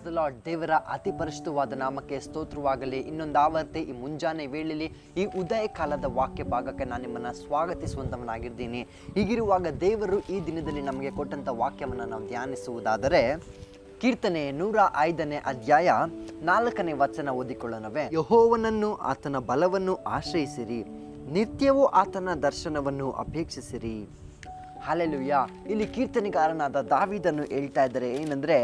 the lord ದೇವರ ಅತಿ ಪರಿಶುದ್ಧವಾದ ನಾಮಕ್ಕೆ ಸ್ತೋತ್ರವಾಗಲಿ ಇನ್ನೊಂದು ಆವರ್ತಿ ಈ ಮುಂಜಾನೆ ವೇಳೆಯಲ್ಲಿ ಈ ಉದಯ ಕಾಲದ ವಾಕ್ಯ ಭಾಗಕ್ಕೆ ನಾನು ನಿಮ್ಮನ್ನು ಸ್ವಾಗತಿಸುವಂಥವನಾಗಿದ್ದೀನಿ ಹೀಗಿರುವಾಗ ದೇವರು ಈ ದಿನದಲ್ಲಿ ನಮಗೆ ಕೊಟ್ಟಂಥ ವಾಕ್ಯವನ್ನು ನಾವು ಧ್ಯಾನಿಸುವುದಾದರೆ ಕೀರ್ತನೆ ನೂರ ಐದನೇ ಅಧ್ಯಾಯ ನಾಲ್ಕನೇ ವಚನ ಓದಿಕೊಳ್ಳೋಣವೇ ಯಹೋವನನ್ನು ಆತನ ಬಲವನ್ನು ಆಶ್ರಯಿಸಿರಿ ನಿತ್ಯವೂ ಆತನ ದರ್ಶನವನ್ನು ಅಪೇಕ್ಷಿಸಿರಿ ಹಾಲೆಲುಯ್ಯ ಇಲ್ಲಿ ಕೀರ್ತನೆಗಾರನಾದ ದಾವಿದನ್ನು ಹೇಳ್ತಾ ಇದ್ದಾರೆ ಏನಂದ್ರೆ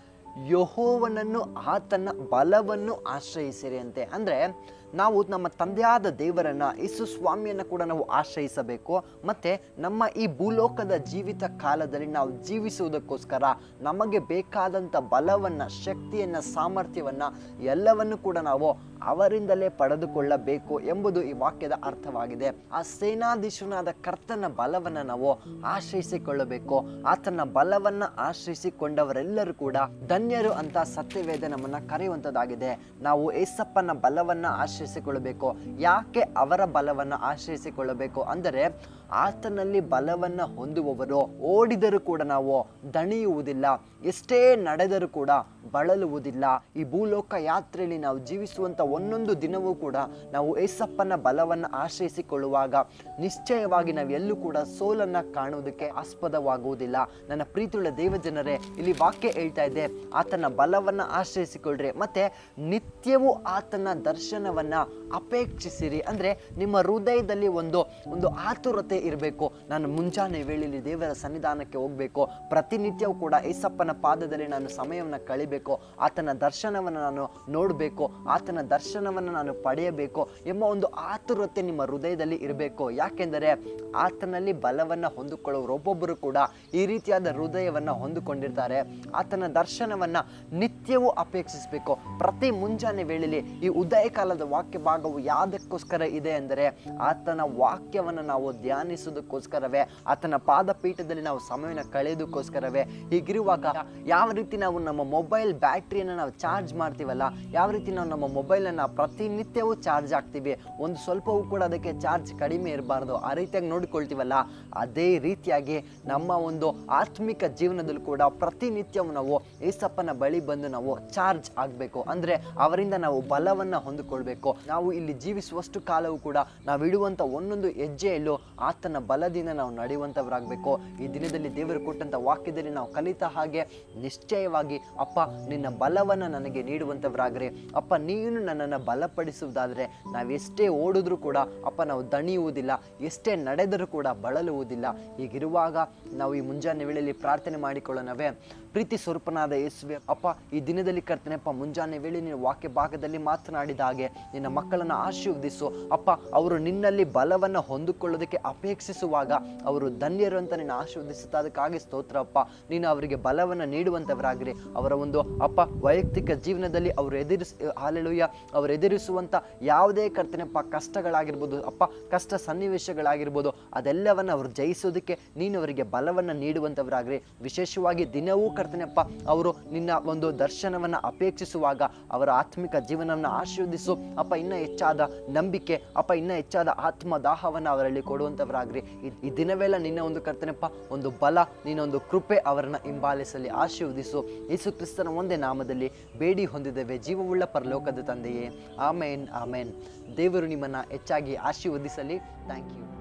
ಯಹೋವನನ್ನು ಆತನ ಬಲವನ್ನು ಆಶ್ರಯಿಸಿರಿ ಅಂತೆ ಅಂದ್ರೆ ನಾವು ನಮ್ಮ ತಂದೆಯಾದ ದೇವರನ್ನ ಯೇಸು ಸ್ವಾಮಿಯನ್ನು ಕೂಡ ನಾವು ಆಶ್ರಯಿಸಬೇಕು ಮತ್ತೆ ನಮ್ಮ ಈ ಭೂಲೋಕದ ಜೀವಿತ ಕಾಲದಲ್ಲಿ ನಾವು ಜೀವಿಸುವುದಕ್ಕೋಸ್ಕರ ನಮಗೆ ಬೇಕಾದಂಥ ಬಲವನ್ನ ಶಕ್ತಿಯನ್ನ ಸಾಮರ್ಥ್ಯವನ್ನ ಎಲ್ಲವನ್ನು ಕೂಡ ನಾವು ಅವರಿಂದಲೇ ಪಡೆದುಕೊಳ್ಳಬೇಕು ಎಂಬುದು ಈ ವಾಕ್ಯದ ಅರ್ಥವಾಗಿದೆ ಆ ಸೇನಾಧೀಶನಾದ ಕರ್ತನ ಬಲವನ್ನ ನಾವು ಆಶ್ರಯಿಸಿಕೊಳ್ಳಬೇಕು ಆತನ ಬಲವನ್ನ ಆಶ್ರಯಿಸಿಕೊಂಡವರೆಲ್ಲರೂ ಕೂಡ ಧನ್ಯರು ಅಂತ ಸತ್ಯವೇದ ನಮ್ಮನ್ನ ಕರೆಯುವಂಥದ್ದಾಗಿದೆ ನಾವು ಏಸಪ್ಪನ ಬಲವನ್ನ ಆಶ್ರಯಿಸಿಕೊಳ್ಳಬೇಕು ಯಾಕೆ ಅವರ ಬಲವನ್ನ ಆಶ್ರಯಿಸಿಕೊಳ್ಳಬೇಕು ಅಂದರೆ ಆತನಲ್ಲಿ ಬಲವನ್ನ ಹೊಂದುವವರು ಓಡಿದರೂ ಕೂಡ ನಾವು ದಣಿಯುವುದಿಲ್ಲ ಎಷ್ಟೇ ನಡೆದರೂ ಕೂಡ ಬಳಲುವುದಿಲ್ಲ ಈ ಭೂಲೋಕ ಯಾತ್ರೆಯಲ್ಲಿ ನಾವು ಜೀವಿಸುವಂಥ ಒಂದೊಂದು ದಿನವೂ ಕೂಡ ನಾವು ಏಸಪ್ಪನ ಬಲವನ್ನು ಆಶ್ರಯಿಸಿಕೊಳ್ಳುವಾಗ ನಿಶ್ಚಯವಾಗಿ ನಾವು ಎಲ್ಲೂ ಕೂಡ ಸೋಲನ್ನ ಕಾಣುವುದಕ್ಕೆ ಆಸ್ಪದವಾಗುವುದಿಲ್ಲ ನನ್ನ ಪ್ರೀತಿಯುಳ್ಳ ದೇವಜನರೇ ಇಲ್ಲಿ ವಾಕ್ಯ ಹೇಳ್ತಾ ಇದೆ ಆತನ ಬಲವನ್ನ ಆಶ್ರಯಿಸಿಕೊಳ್ಳ್ರಿ ಮತ್ತೆ ನಿತ್ಯವೂ ಆತನ ದರ್ಶನವನ್ನ ಅಪೇಕ್ಷಿಸಿರಿ ಅಂದ್ರೆ ನಿಮ್ಮ ಹೃದಯದಲ್ಲಿ ಒಂದು ಒಂದು ಆತುರತೆ ಇರಬೇಕು ನಾನು ಮುಂಜಾನೆ ವೇಳೆಯಲ್ಲಿ ದೇವರ ಸನ್ನಿಧಾನಕ್ಕೆ ಹೋಗಬೇಕು ಪ್ರತಿನಿತ್ಯವೂ ಕೂಡ ಏಸಪ್ಪನ ಪಾದದಲ್ಲಿ ನಾನು ಸಮಯವನ್ನು ಕಳಿಬೇಕು ಆತನ ದರ್ಶನವನ್ನು ನಾನು ನೋಡಬೇಕು ಆತನ ದರ್ಶನವನ್ನು ನಾನು ಪಡೆಯಬೇಕು ಎಂಬ ಒಂದು ಆತುರತೆ ನಿಮ್ಮ ಹೃದಯದಲ್ಲಿ ಇರಬೇಕು ಯಾಕೆಂದರೆ ಆತನಲ್ಲಿ ಬಲವನ್ನು ಹೊಂದಿಕೊಳ್ಳುವರು ಒಬ್ಬೊಬ್ಬರು ಕೂಡ ಈ ರೀತಿಯಾದ ಹೃದಯವನ್ನು ಹೊಂದಿಕೊಂಡಿರ್ತಾರೆ ಆತನ ದರ್ಶನವನ್ನು ನಿತ್ಯವೂ ಅಪೇಕ್ಷಿಸಬೇಕು ಪ್ರತಿ ಮುಂಜಾನೆ ವೇಳೆಯಲ್ಲಿ ಈ ಉದಯ ಕಾಲದ ವಾಕ್ಯ ಭಾಗವು ಯಾವುದಕ್ಕೋಸ್ಕರ ಇದೆ ಅಂದರೆ ಆತನ ವಾಕ್ಯವನ್ನು ನಾವು ಧ್ಯಾನಿಸೋದಕ್ಕೋಸ್ಕರವೇ ಆತನ ಪಾದಪೀಠದಲ್ಲಿ ನಾವು ಸಮಯವನ್ನು ಕಳೆಯೋದಕ್ಕೋಸ್ಕರವೇ ಹೀಗಿರುವಾಗ ಯಾವ ರೀತಿ ನಾವು ನಮ್ಮ ಮೊಬೈಲ್ ಬ್ಯಾಟ್ರಿಯನ್ನು ನಾವು ಚಾರ್ಜ್ ಮಾಡ್ತೀವಲ್ಲ ಯಾವ ರೀತಿ ನಾವು ನಮ್ಮ ಮೊಬೈಲನ್ನು ಪ್ರತಿನಿತ್ಯವೂ ಚಾರ್ಜ್ ಆಗ್ತೀವಿ ಒಂದು ಸ್ವಲ್ಪವೂ ಕೂಡ ಅದಕ್ಕೆ ಚಾರ್ಜ್ ಕಡಿಮೆ ಇರಬಾರ್ದು ಆ ರೀತಿಯಾಗಿ ನೋಡಿಕೊಳ್ತೀವಲ್ಲ ಅದೇ ರೀತಿಯಾಗಿ ನಮ್ಮ ಒಂದು ಆತ್ಮಿಕ ಜೀವನದಲ್ಲೂ ಕೂಡ ಪ್ರತಿನಿತ್ಯವೂ ನಾವು ಏಸಪ್ಪನ ಬಳಿ ಬಂದು ನಾವು ಚಾರ್ಜ್ ಆಗಬೇಕು ಅಂದರೆ ಅವರಿಂದ ನಾವು ಬಲವನ್ನು ಹೊಂದಿಕೊಳ್ಬೇಕು ನಾವು ಇಲ್ಲಿ ಜೀವಿಸುವಷ್ಟು ಕಾಲವೂ ಕೂಡ ನಾವು ಇಡುವಂಥ ಒಂದೊಂದು ಹೆಜ್ಜೆಯಲ್ಲೂ ಆತನ ಬಲದಿಂದ ನಾವು ನಡೆಯುವಂಥವರಾಗಬೇಕು ಈ ದಿನದಲ್ಲಿ ದೇವರು ಕೊಟ್ಟಂಥ ವಾಕ್ಯದಲ್ಲಿ ನಾವು ಕಲಿತ ಹಾಗೆ ನಿಶ್ಚಯವಾಗಿ ಅಪ್ಪ ನಿನ್ನ ಬಲವನ್ನು ನನಗೆ ನೀಡುವಂಥವರಾಗ್ರಿ ಅಪ್ಪ ನೀನು ನನ್ನನ್ನು ಬಲಪಡಿಸುವುದಾದರೆ ನಾವು ಎಷ್ಟೇ ಓಡಿದ್ರೂ ಕೂಡ ಅಪ್ಪ ನಾವು ದಣಿಯುವುದಿಲ್ಲ ಎಷ್ಟೇ ನಡೆದರೂ ಕೂಡ ಬಳಲುವುದಿಲ್ಲ ಹೀಗಿರುವಾಗ ನಾವು ಈ ಮುಂಜಾನೆ ವೇಳೆಯಲ್ಲಿ ಪ್ರಾರ್ಥನೆ ಮಾಡಿಕೊಳ್ಳೋಣವೇ ಪ್ರೀತಿ ಸ್ವರೂಪನಾದ ಯೇಸುವೆ ಅಪ್ಪ ಈ ದಿನದಲ್ಲಿ ಕರ್ತನೆಪ್ಪ ಮುಂಜಾನೆ ವೇಳೆ ನೀನು ವಾಕ್ಯ ಭಾಗದಲ್ಲಿ ಮಾತನಾಡಿದ ಹಾಗೆ ನಿನ್ನ ಮಕ್ಕಳನ್ನು ಆಶೀರ್ವದಿಸು ಅಪ್ಪ ಅವರು ನಿನ್ನಲ್ಲಿ ಬಲವನ್ನು ಹೊಂದಿಕೊಳ್ಳೋದಕ್ಕೆ ಅಪೇಕ್ಷಿಸುವಾಗ ಅವರು ಧನ್ಯರು ಅಂತ ನಿನ್ನ ಆಶೀರ್ವದಿಸುತ್ತಾ ಅದಕ್ಕಾಗಿ ಸ್ತೋತ್ರ ಅಪ್ಪ ನೀನು ಅವರಿಗೆ ಬಲವನ್ನು ನೀಡುವಂಥವರಾಗಿರಿ ಅವರ ಒಂದು ಅಪ್ಪ ವೈಯಕ್ತಿಕ ಜೀವನದಲ್ಲಿ ಅವರು ಎದುರಿಸ್ ಹಾಲೆಲುಯ್ಯ ಅವರು ಎದುರಿಸುವಂಥ ಯಾವುದೇ ಕರ್ತನೆಪ್ಪ ಕಷ್ಟಗಳಾಗಿರ್ಬೋದು ಅಪ್ಪ ಕಷ್ಟ ಸನ್ನಿವೇಶಗಳಾಗಿರ್ಬೋದು ಅದೆಲ್ಲವನ್ನು ಅವರು ಜಯಿಸೋದಕ್ಕೆ ನೀನು ಅವರಿಗೆ ಬಲವನ್ನು ನೀಡುವಂಥವರಾಗ್ರಿ ವಿಶೇಷವಾಗಿ ದಿನವೂ ಕರ್ತನೆಪ್ಪ ಅವರು ನಿನ್ನ ಒಂದು ದರ್ಶನವನ್ನು ಅಪೇಕ್ಷಿಸುವಾಗ ಅವರ ಆತ್ಮಿಕ ಜೀವನವನ್ನು ಆಶೀರ್ವದಿಸು ಅಪ್ಪ ಇನ್ನೂ ಹೆಚ್ಚಾದ ನಂಬಿಕೆ ಅಪ್ಪ ಇನ್ನೂ ಹೆಚ್ಚಾದ ಆತ್ಮ ದಾಹವನ್ನು ಅವರಲ್ಲಿ ಕೊಡುವಂಥವರಾಗ್ರಿ ಈ- ಈ ದಿನವೆಲ್ಲ ನಿನ್ನ ಒಂದು ಕರ್ತನೆಪ್ಪ ಒಂದು ಬಲ ನಿನ್ನ ಒಂದು ಕೃಪೆ ಅವರನ್ನು ಹಿಂಬಾಲಿಸಲಿ ಆಶೀರ್ವದಿಸು ಯೇಸು ಕ್ರಿಸ್ತನ ಒಂದೇ ನಾಮದಲ್ಲಿ ಬೇಡಿ ಹೊಂದಿದ್ದೇವೆ ಜೀವವುಳ್ಳ ಪರಲೋಕದ ತಂದೆಯೇ ಆಮೇನ್ ಆಮೇನ್ ದೇವರು ನಿಮ್ಮನ್ನು ಹೆಚ್ಚಾಗಿ ಆಶೀರ್ವದಿಸಲಿ ಥ್ಯಾಂಕ್ ಯು